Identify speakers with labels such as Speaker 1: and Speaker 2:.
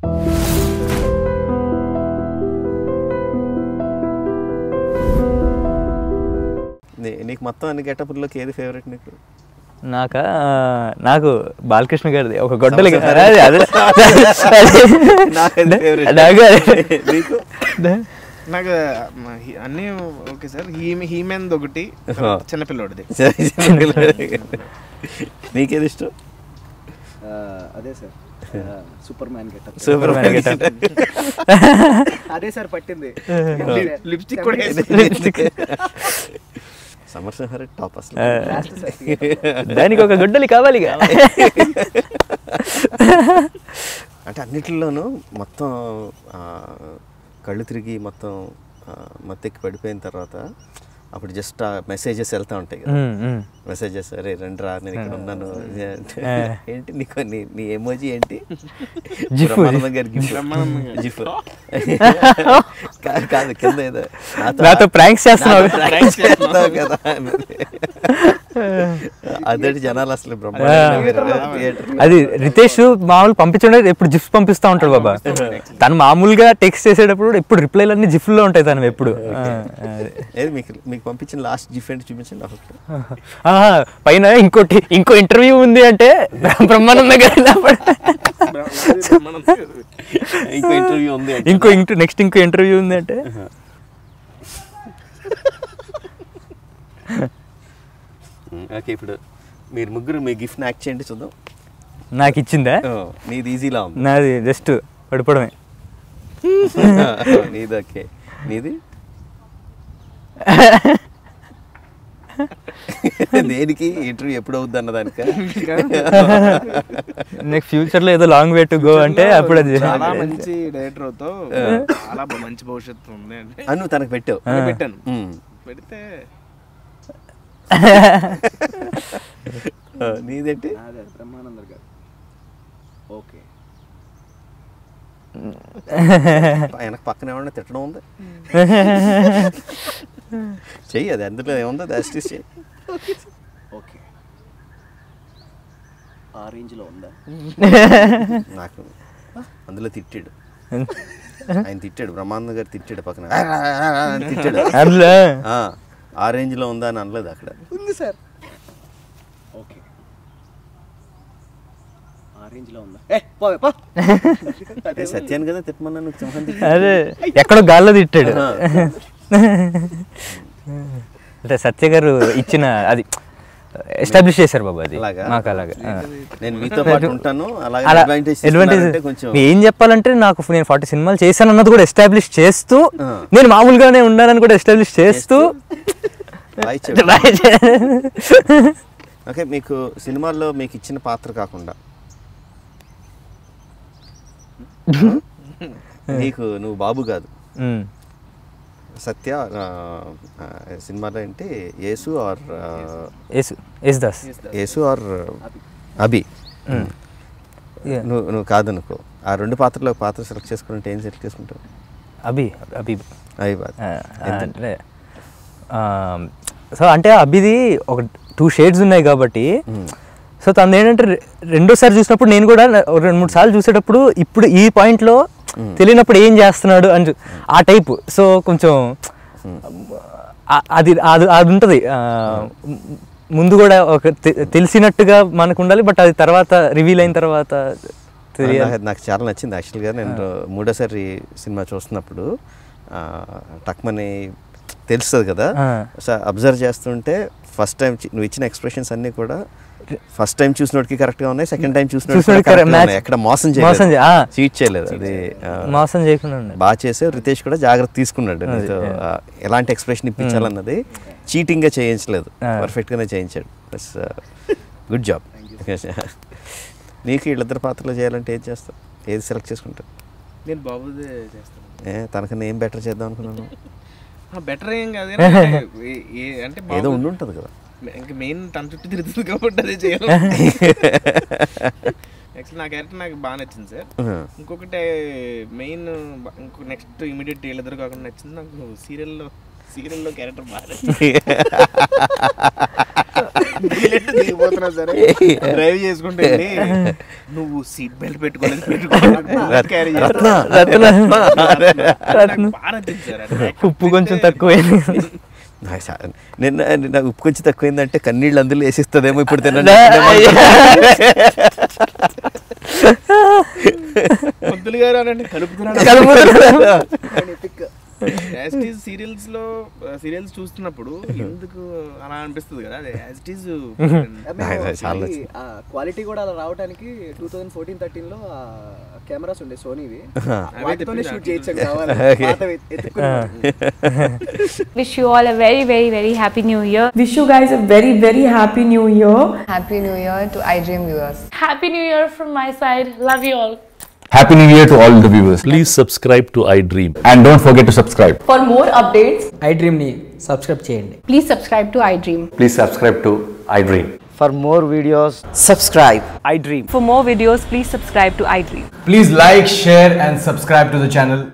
Speaker 1: నీ- నీకు మొత్తం అన్ని గెటప్ల్లోకి ఏది ఫేవరెట్ నీకు
Speaker 2: నాక నాకు బాలకృష్ణ గారిది ఒక గొడ్డలి
Speaker 1: సంవత్సరం.
Speaker 2: అదే అదే
Speaker 1: నాకు అది favorite.
Speaker 2: నాకు అదే.
Speaker 1: నీకు
Speaker 3: నాకు మ, హీ- అన్నీ ఓకే సార్ హీ హీమెన్ ఒకటి
Speaker 1: ఆహా.
Speaker 3: చిన్నపిల్లోడిది
Speaker 1: నీకేది ఇష్టం
Speaker 4: అదే sir superman getup
Speaker 1: super
Speaker 2: Superman getup.
Speaker 4: అదే సార్ పట్టింది
Speaker 3: లిప్స్టిక్ కూడా
Speaker 2: Lipstick.
Speaker 1: సమర్సింహారెడ్డి టాప్ అసలు
Speaker 2: ఆ, దానికి ఒక గొడ్డలి కావాలిగా
Speaker 1: అంటే అన్నిటిలోనూ మొత్తం ఆ, కళ్ళు తిరిగి మొత్తం ఆ, మత్తెక్కి పడిపోయిన తర్వాత అప్పుడు జస్ట్ ఆ మెసేజెస్ వెళ్తా ఉంటాయి కదా
Speaker 2: ఉమ్, ఉమ్.
Speaker 1: మెసేజెస్ అరే రండి రా నేను ఇక్కడ ఉన్నాను ఇది అంటే,
Speaker 2: ఆ.
Speaker 1: ఏంటి నీకు నీ నీ ఎమోజీ ఏంటి
Speaker 2: జిఫ్.
Speaker 1: బ్రహ్మానందం గారి గిఫ్ట్
Speaker 3: బ్రహ్మానందం గారి.
Speaker 1: జిఫ్ కాదు కాదు కింద ఏదో
Speaker 2: నాతో ప్రాంక్స్ చేస్తున్నావు
Speaker 1: నాతో pranks చేస్తున్నావు కదా అన్నది. అదే జనాలు అసలు బ్రహ్మాండంగా థియేటర్
Speaker 2: అది రితేష్ మామూలు పంపించండి ఎప్పుడు జిఫ్స్ పంపిస్తా ఉంటాడు బాబా తను మామూలుగా టెక్స్ట్ చేసేటప్పుడు కూడా ఎప్పుడు రిప్లైలు అన్ని జిఫ్లో ఉంటాయి తను ఎప్పుడు ఆ, అదే.
Speaker 1: ఏది మీకు మీకు పంపించిన లాస్ట్ జిఫ్ ఏంటి చూపించండి ఒకటి
Speaker 2: ఆహా, పైన ఇంకోటి ఇంకో ఇంటర్వ్యూ ఉంది అంటే బ్రహ్మానంద గారి
Speaker 1: ఇంకో ఇంటర్వ్యూ ఉంది అంటే.
Speaker 2: ఇంకో ఇంటూ నెక్స్ట్ ఇంకో ఇంటర్వ్యూ ఉంది అంటే
Speaker 1: ఓకే ఇప్పుడు మీరు ముగ్గురు మీ గిఫ్ట్ యాక్ట్ చేయండి చూద్దాం
Speaker 2: నాకు ఇచ్చిందా
Speaker 1: ఓ, నీది ఈజీలా ఉంది
Speaker 2: నాది జస్ట్ పడిపోవడమే
Speaker 1: నీది ఓకే నీది దేనికి ఇంటర్వ్యూ ఎప్పుడు అవుద్ది అన్న దానిక
Speaker 2: నెక్స్ట్ ఫ్యూచర్ లో ఏదో లాంగ్ వే టు గో అంటే అప్పుడు అది
Speaker 3: చాలా మంచి డైరెక్టర్ తో చాలా బా- మంచి భవిష్యత్తు ఉంది అంటే
Speaker 1: అను తనకు పెట్టావు
Speaker 3: నేను పెట్టాను
Speaker 1: ఉమ్.
Speaker 3: పెడితే
Speaker 1: ఆ, నీదేంటి
Speaker 4: అదే బ్రహ్మానందర్ గారు ఓకే
Speaker 1: ఆయనకు పక్కన ఏమన్నా తిట్టడం ఉంది చెయ్యి అది అందులో ఏముందో దాస్టిస్ చెయ్యి
Speaker 4: ఓకే ఆ రేంజ్లో ఉందా
Speaker 1: నాకు అందులో తిట్టాడు ఆయన తిట్టాడు బ్రహ్మానంద గారు తిట్టాడు పక్కన అని తిట్టాడు
Speaker 2: అందులో
Speaker 1: ఆ, ఆ రేంజ్లో ఉందా అని అనలేదు అక్కడ
Speaker 4: ఉంది సార్ ఓకే ఆ రేంజ్లో ఉందా ఏ పోవే పో
Speaker 1: ఏ, సత్యాన్ని కదా తిట్టమన్నా నువ్వు సింహం తిట్టు.
Speaker 2: అదే ఎక్కడో గాల్లో తిట్టాడు అంటే సత్య గారు ఇచ్చిన అది ఎస్టాబ్లిష్ చేశారు బాబు అది
Speaker 1: అలాగా?
Speaker 2: మాకు అలాగా ఆ.
Speaker 1: నేను మీతో పాటు ఉంటాను అలాగే
Speaker 2: అలా
Speaker 1: అడ్వాంటేజ్
Speaker 2: advantage-
Speaker 1: కొంచెం
Speaker 2: ఏం చెప్పాలంటే నాకు నేను ఫార్టీ సినిమాలు చేశాను అన్నది కూడా ఎస్టాబ్లిష్ చేస్తూ
Speaker 1: ఆ.
Speaker 2: నేను మామూలుగానే ఉన్నానని కూడా ఎస్టాబ్లిష్ చేస్తూ
Speaker 1: బాయ్ చెప్పు.
Speaker 2: బాగా చే-
Speaker 1: ఓకే మీకు సినిమాల్లో మీకు ఇచ్చిన పాత్ర కాకుండా నీకు నువ్వు బాబు కాదు
Speaker 2: ఉమ్.
Speaker 1: సత్య ఆ, ఆ, సినిమాలో ఏంటి యేసు ఆర్ ఆ,
Speaker 2: యేసు యేసు దాస్
Speaker 1: యేసు ఆర్ అభి
Speaker 2: Yeah.
Speaker 1: నువ్వు నువ్వు కాదనుకో ఆ రెండు పాత్రలో ఒక పాత్ర సెలెక్ట్ చేసుకుంటే ఏం సెలెక్ట్ చేసుకుంటావు
Speaker 2: అభి అభి
Speaker 1: అవి బాధ
Speaker 2: ఆ, అంటే సో అంటే అభిది ఒక టూ షేడ్స్ ఉన్నాయి కాబట్టి సో తను ఏంటంటే రె- రెండోసారి చూసినప్పుడు నేను కూడా ఒక రెండు మూడు సార్లు చూసేటప్పుడు ఇప్పుడు ఈ పాయింట్లో తెలియనప్పుడు ఏం చేస్తున్నాడు అని చూ- ఆ టైపు సో కొంచెం ఆ- అది అది అది ఉంటుంది ముందు కూడా ఒక తె- తెలిసినట్టుగా మనకు ఉండాలి బట్ అది తర్వాత రివీల్ అయిన తర్వాత తెలియాలి
Speaker 1: నాకు- నాకు చాలా నచ్చింది యాక్చువల్గా నేను మూడోసారి సినిమా చూస్తున్నప్పుడు ఆ, టక్మని తెలుస్తుంది కదా
Speaker 2: ఆ.
Speaker 1: సో అబ్జర్వ్ చేస్తుంటే ఫస్ట్ టైం నువ్వు ఇచ్చిన ఎక్స్ప్రెషన్స్ అన్నీ కూడా ఫస్ట్ టైం చూసినోడికి కరెక్ట్గా ఉన్నాయి సెకండ్ టైం చూసినోడికి
Speaker 2: చూసినోడికి
Speaker 1: correct
Speaker 2: correct,
Speaker 1: గా
Speaker 2: match-
Speaker 1: ఉన్నాయి. ఎక్కడ మోసం
Speaker 2: మోసం చే- ఆ.
Speaker 1: చీట్ చేయలేదు అది ఆ,
Speaker 2: మోసం చేయకుండా ఉండాలి
Speaker 1: బాగా చేసావు రితేష్ కూడా జాగ్రత్త తీసుకున్నాడు
Speaker 2: అది,
Speaker 1: నీతో
Speaker 2: yeah.
Speaker 1: ఆ, ఎలాంటి ఎక్స్ప్రెషన్ ఇప్పించాలన్నది చీటింగ్గా చేయించలేదు
Speaker 2: Ah.
Speaker 1: పర్ఫెక్ట్గానే చేయించాడు ప్లస్ గుడ్ జాబ్ నీకు వీళ్ళిద్దరు పాత్రలు చేయాలంటే ఏది చేస్తావు ఏది సెలెక్ట్ చేసుకుంటావు
Speaker 3: నేను బాబుదే చేస్తాను
Speaker 1: ఏ తనకన్నా ఏం బెటర్ చేద్దాం అనుకున్నాను
Speaker 3: బెటర్ ఏం కాదు కానీ ఏ- ఏ- అంటే
Speaker 1: ఏదో
Speaker 3: బాబు-
Speaker 1: ఉండి ఉంటుంది కదా
Speaker 3: ఇంకా మెయిన్ తన చుట్టూ తిరుగుతుంది కాబట్టి అదే చేయాలి యాక్చువల్లీ నా క్యారెక్టర్ నాకు బాగా నచ్చింది సార్
Speaker 1: Uh-huh.
Speaker 3: ఇంకొకటి మెయిన్ ఇంకో నెక్స్ట్ ఇమీడియట్ వీళ్ళిద్దరు కాకుండా నచ్చింది నాకు సీరియల్లో సీరియల్లో క్యారెక్టర్ బాగా నచ్చింది బుల్లెట్ దిగిపోతున్నా సరే డ్రైవ్ చేసుకుంటే వెళ్ళి, నువ్వు సీట్ బెల్ట్ పెట్టుకోలేదు పెట్టుకోలేదు క్యారీ
Speaker 1: రత్న
Speaker 2: రత్న
Speaker 3: నాకు బాగా నచ్చింది సార్ అంటే
Speaker 2: ఉప్పు కొంచెం తక్కువైంది
Speaker 1: నాకు చా- నిన్న నిన్న ఉప్పు కొంచెం తక్కువైందంటే కన్నీళ్ళు అందులో వేసిస్తుందేమో ఇప్పుడు తినండి
Speaker 3: పంతులు గారు అని అంటే కలుపుతున్నాడు
Speaker 2: కలుపుతున్నాడు.
Speaker 3: యాజ్ ఇట్ ఈజ్ సీరియల్స్ లో సీరియల్స్ చూస్తున్నప్పుడు ఎందుకు అలా అనిపిస్తుంది కదా అదే యాజ్ ఇట్ ఈజ్
Speaker 1: నాకు చాలా నచ్చింది.
Speaker 4: క్వాలిటీ కూడా అలా రావడానికి టూ థౌజండ్ ఫోర్టీన్ థర్టీన్ లో కెమెరాస్ ఉండే సోనీవి
Speaker 3: అవే
Speaker 4: వాటితోనే
Speaker 3: తెప్పించి
Speaker 4: షూట్ చేయొచ్చు కావాలి
Speaker 1: Okay.
Speaker 4: పాతవి ఎత్తుకుని
Speaker 5: Wish you all a very, very, very happy new year.
Speaker 6: Wish you guys a very, very happy new year.
Speaker 7: Happy New Year to iDream viewers.
Speaker 5: Happy new year from my side. Love you all.
Speaker 8: Happy New Year to all the viewers.
Speaker 9: Please subscribe to iDream.
Speaker 8: And don't forget to subscribe.
Speaker 6: For more updates,
Speaker 10: ఐ డ్రీమ్ని subscribe చేయండి
Speaker 7: Please subscribe to iDream.
Speaker 8: Please subscribe to iDream.
Speaker 10: For more videos subscribe iDream
Speaker 5: For more videos, please subscribe to iDream.
Speaker 8: Please like, share, and subscribe to the channel.